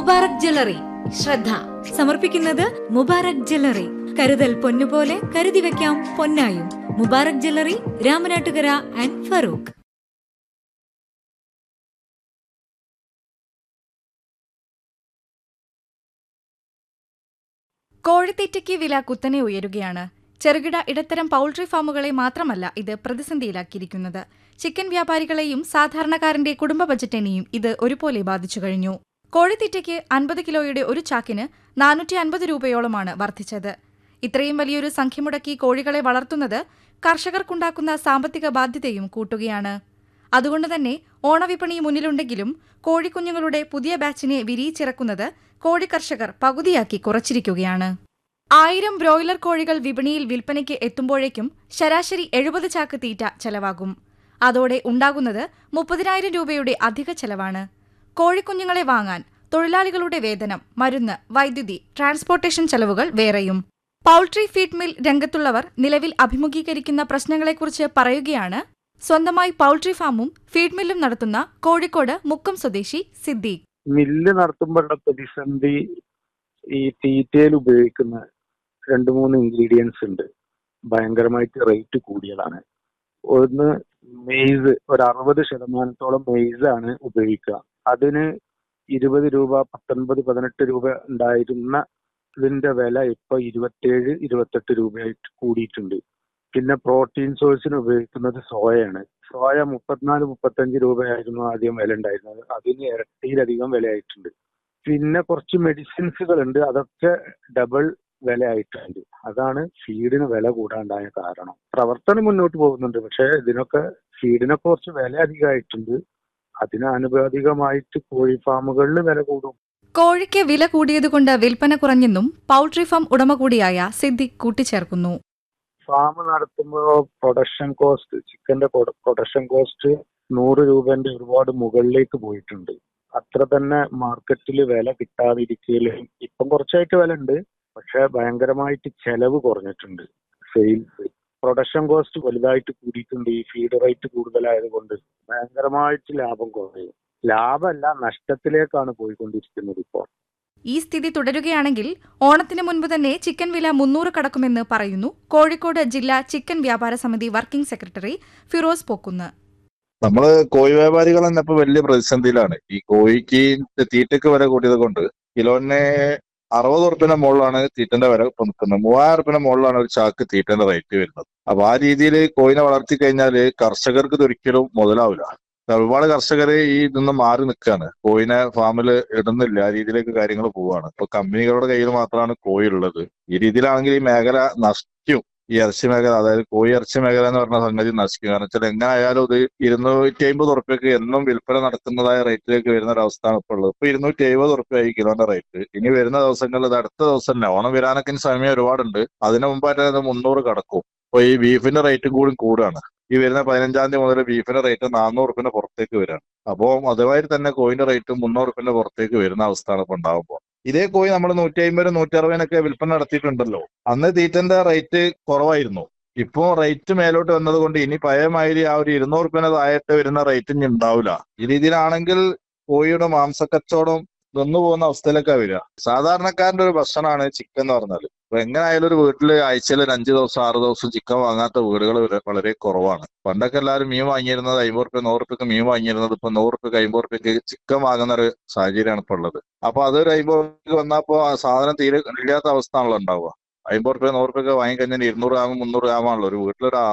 Mubarak jewellery ശ്രദ്ധ സമർപ്പിക്കുന്നത് Mubarak jewellery കരുതൽ പൊന്നുപോലെ കരുതി വെക്കാം പൊന്നായും മുബാറക് ജ്വല്ലറി രാമനാട്ടുകര ആൻഡ് ഫറൂഖ് കോഴിത്തീറ്റയ്ക്ക് വില കുത്തനെ ഉയരുകയാണ് ചെറുകിട ഇടത്തരം പൗൾട്രി ഫാമുകളെ മാത്രമല്ല ഇത് പ്രതിസന്ധിയിലാക്കിയിരിക്കുന്നത് ചിക്കൻ വ്യാപാരികളെയും സാധാരണക്കാരന്റെ കുടുംബ ബജറ്റിനെയും ഇത് ഒരുപോലെ ബാധിച്ചു കഴിഞ്ഞു കോഴിത്തീറ്റയ്ക്ക് അൻപത് കിലോയുടെ ഒരു ചാക്കിന് നാനൂറ്റി അൻപത് രൂപയോളമാണ് വർദ്ധിച്ചത് ഇത്രയും വലിയൊരു സംഖ്യ മുടക്കി കോഴികളെ വളർത്തുന്നത് കർഷകർക്കുണ്ടാക്കുന്ന സാമ്പത്തിക ബാധ്യതയും കൂട്ടുകയാണ് അതുകൊണ്ട് തന്നെ ഓണവിപണി മുന്നിലുണ്ടെങ്കിലും കോഴിക്കുഞ്ഞുങ്ങളുടെ പുതിയ ബാച്ചിനെ വിരിയിച്ചിറക്കുന്നത് കോഴി കർഷകർ പകുതിയാക്കി കുറച്ചിരിക്കുകയാണ് ആയിരം ബ്രോയിലർ കോഴികൾ വിപണിയിൽ വിൽപ്പനയ്ക്ക് എത്തുമ്പോഴേക്കും ശരാശരി എഴുപത് ചാക്ക് തീറ്റ ചെലവാകും അതോടെ ഉണ്ടാകുന്നത് മുപ്പതിനായിരം രൂപയുടെ അധിക ചെലവാണ് കോഴിക്കുഞ്ഞുങ്ങളെ വാങ്ങാൻ തൊഴിലാളികളുടെ വേതനം മരുന്ന് വൈദ്യുതി ട്രാൻസ്പോർട്ടേഷൻ ചെലവുകൾ വേറെയും പൗൾട്രി ഫീഡ് മിൽ രംഗത്തുള്ളവർ നിലവിൽ അഭിമുഖീകരിക്കുന്ന പ്രശ്നങ്ങളെക്കുറിച്ച് പറയുകയാണ് സ്വന്തമായി പൗൾട്രി ഫാമും ഫീഡ് മില്ലും നടത്തുന്ന കോഴിക്കോട് മുക്കം സ്വദേശി സിദ്ദീഖ് മില്ല് നടത്തുമ്പോഴുള്ള പ്രതിസന്ധി ഈ തീറ്റയിൽ ഉപയോഗിക്കുന്ന രണ്ട് മൂന്ന് ഇൻഗ്രീഡിയൻസ് ഉണ്ട് ഭയങ്കരമായിട്ട് റേറ്റ് കൂടിയതാണ് ഒന്ന് മെയ്സ് ഒരു അറുപത് ശതമാനത്തോളം മെയ്സ് ആണ് ഉപയോഗിക്കുക അതിന് ഇരുപത് രൂപ പത്തൊൻപത് പതിനെട്ട് രൂപ ഉണ്ടായിരുന്ന ഇതിന്റെ വില ഇപ്പൊ ഇരുപത്തേഴ് ഇരുപത്തെട്ട് രൂപയായിട്ട് കൂടിയിട്ടുണ്ട് പിന്നെ പ്രോട്ടീൻ സോഴ്സിന് ഉപയോഗിക്കുന്നത് സോയയാണ് സോയ മുപ്പത്തിനാല് മുപ്പത്തഞ്ച് രൂപയായിരുന്നു ആദ്യം വില ഉണ്ടായിരുന്നത് അതിന് ഇരട്ടിയിലധികം വിലയായിട്ടുണ്ട് പിന്നെ കുറച്ച് മെഡിസിൻസുകൾ ഉണ്ട് അതൊക്കെ ഡബിൾ വില ആയിട്ടുണ്ട് അതാണ് ഫീഡിന് വില കൂടാണ്ടായ കാരണം പ്രവർത്തനം മുന്നോട്ട് പോകുന്നുണ്ട് പക്ഷെ ഇതിനൊക്കെ ഫീഡിനൊക്കെ കുറച്ച് വില അധികമായിട്ടുണ്ട് അതിന് ആനുപാതികമായിട്ട് കോഴി ഫാമുകളിൽ വില കൂടും കോഴിക്ക് വില കൂടിയതുകൊണ്ട് വിൽപ്പന കുറഞ്ഞെന്നും പൗൾട്രി ഫാം ഉടമ കൂടിയായ സിദ്ദിഖ് കൂട്ടിച്ചേർക്കുന്നു ഫാം നടത്തുമ്പോൾ പ്രൊഡക്ഷൻ കോസ്റ്റ് ചിക്കന്റെ പ്രൊഡക്ഷൻ കോസ്റ്റ് നൂറ് രൂപന്റെ ഒരുപാട് മുകളിലേക്ക് പോയിട്ടുണ്ട് അത്ര തന്നെ മാർക്കറ്റിൽ വില കിട്ടാതിരിക്കലും ഇപ്പം കുറച്ചായിട്ട് വില ഉണ്ട് പക്ഷെ ഭയങ്കരമായിട്ട് ചെലവ് കുറഞ്ഞിട്ടുണ്ട് സെയിൽസ് പ്രൊഡക്ഷൻ കോസ്റ്റ് വലുതായിട്ട് കൂടിയിട്ടുണ്ട് ഈ ഫീഡ് റേറ്റ് കൂടുതലായതുകൊണ്ട് ഭയങ്കരമായിട്ട് ലാഭം കുറയും ലാഭമല്ല നഷ്ടത്തിലേക്കാണ് പോയിക്കൊണ്ടിരിക്കുന്നത് ഇപ്പോൾ ഈ സ്ഥിതി തുടരുകയാണെങ്കിൽ ഓണത്തിന് മുൻപ് തന്നെ ചിക്കൻ വില മുന്നൂറ് കടക്കുമെന്ന് പറയുന്നു കോഴിക്കോട് ജില്ലാ ചിക്കൻ വ്യാപാര സമിതി വർക്കിംഗ് സെക്രട്ടറി ഫിറോസ് പോക്കുന്ന് നമ്മള് കോഴി വ്യാപാരികൾ തന്നെ ഇപ്പൊ വലിയ പ്രതിസന്ധിയിലാണ് ഈ കോഴിക്ക് തീറ്റക്ക് വില കൂട്ടിയത് കൊണ്ട് കിലോന് അറുപത് ഉറുപ്പിന്റെ മുകളിലാണ് തീറ്റന്റെ വില ഇപ്പൊ നിൽക്കുന്നത് മൂവായിരം ഉറുപ്പിന്റെ മുകളിലാണ് ഒരു ചാക്ക് തീറ്റന്റെ റേറ്റ് വരുന്നത് അപ്പൊ ആ രീതിയിൽ കോഴിനെ വളർത്തി കഴിഞ്ഞാല് കർഷകർക്ക് ഇത് ഒരിക്കലും മുതലാവില്ല ഒരുപാട് കർഷകർ ഈ നിന്ന് മാറി നിൽക്കുകയാണ് കോഴിനെ ഫാമിൽ ഇടുന്നില്ല ആ രീതിയിലേക്ക് കാര്യങ്ങൾ പോവാണ് ഇപ്പൊ കമ്പനികളുടെ കയ്യിൽ മാത്രമാണ് കോഴി ഉള്ളത് ഈ രീതിയിലാണെങ്കിൽ ഈ മേഖല നശിക്കും ഈ ഇറച്ചി മേഖല അതായത് കോഴി ഇറച്ചി മേഖല എന്ന് പറഞ്ഞ സംഗതി നശിക്കും കാരണം വെച്ചാൽ എങ്ങനെ ആയാലും ഇത് ഇരുന്നൂറ്റി അമ്പത് ഉറുപ്പ്യക്ക് എന്നും വിൽപ്പന നടക്കുന്നതായ റേറ്റിലേക്ക് വരുന്ന ഒരു അവസ്ഥയാണ് ഇപ്പോൾ ഉള്ളത് ഇപ്പൊ ഇരുന്നൂറ്റി എഴുപത് ഉറുപ്പ്യായി കിലോന്റെ റേറ്റ് ഇനി വരുന്ന ദിവസങ്ങളിൽ ഇത് അടുത്ത ദിവസം തന്നെ ഓണം വരാനൊക്കെ ഇനി സമയം ഒരുപാടുണ്ട് അതിന് മുമ്പായിട്ട് അത് മുന്നൂറ് കടക്കും അപ്പൊ ഈ ബീഫിന്റെ റേറ്റും കൂടി കൂടുകയാണ് ഈ വരുന്ന പതിനഞ്ചാം തീയതി മുതൽ ബീഫിന്റെ റേറ്റ് നാനൂറ് റുപ്യന്റെ പുറത്തേക്ക് വരികയാണ് അപ്പോൾ അതുമാതിരി തന്നെ കോയിന്റെ റേറ്റ് മുന്നൂറ് റുപ്യന്റെ പുറത്തേക്ക് വരുന്ന അവസ്ഥയാണ് ഇപ്പൊ ഉണ്ടാകുമ്പോൾ ഇതേ കോഴി നമ്മൾ നൂറ്റി അമ്പത് നൂറ്റി അറുപതിനൊക്കെ വിൽപ്പന നടത്തിയിട്ടുണ്ടല്ലോ അന്ന് തീറ്റന്റെ റേറ്റ് കുറവായിരുന്നു ഇപ്പോ റേറ്റ് മേലോട്ട് വന്നത് കൊണ്ട് ഇനി പഴയമാതിരി ആ ഒരു ഇരുന്നൂറ് റുപ്യന് താഴത്തെ വരുന്ന റേറ്റ് ഇനി ഉണ്ടാവില്ല ഈ രീതിയിലാണെങ്കിൽ കോഴിയുടെ മാംസക്കച്ചവടം നിന്നു പോകുന്ന അവസ്ഥയിലേക്കാണ് വരിക സാധാരണക്കാരന്റെ ഒരു ഭക്ഷണമാണ് ചിക്കൻ എന്ന് പറഞ്ഞാൽ അപ്പൊ എങ്ങനെ ആയാലും ഒരു വീട്ടിൽ ആഴ്ചയിൽ ഒരു അഞ്ച് ദിവസം ആറ് ദിവസം ചിക്കൻ വാങ്ങാത്ത വീടുകൾ വളരെ കുറവാണ് പണ്ടൊക്കെ എല്ലാവരും മീൻ വാങ്ങിയിരുന്നത് അമ്പത് റുപ്യ നൂറ് റുപ്യക്ക് മീൻ വാങ്ങിയിരുന്നത് ഇപ്പൊ നൂറ് റുപ്യക്ക് അമ്പത് റുപ്യക്ക് ചിക്കൻ വാങ്ങുന്ന ഒരു സാഹചര്യമാണ് ഇപ്പൊ ഉള്ളത് അപ്പൊ അതൊരു അമ്പത് റുപ്യക്ക് വന്നപ്പോ ആ സാധനം തീരെ ഇല്ലാത്ത അവസ്ഥ ആണല്ലോ ഉണ്ടാവുക അമ്പത് റുപ്യ നൂറ് റുപ്യൊക്കെ വാങ്ങിക്കഴിഞ്ഞാൽ ഇരുന്നൂറ് ഗ്രാമും മുന്നൂറ് ഗ്രാമാണല്ലോ ഒരു വീട്ടിലൊരു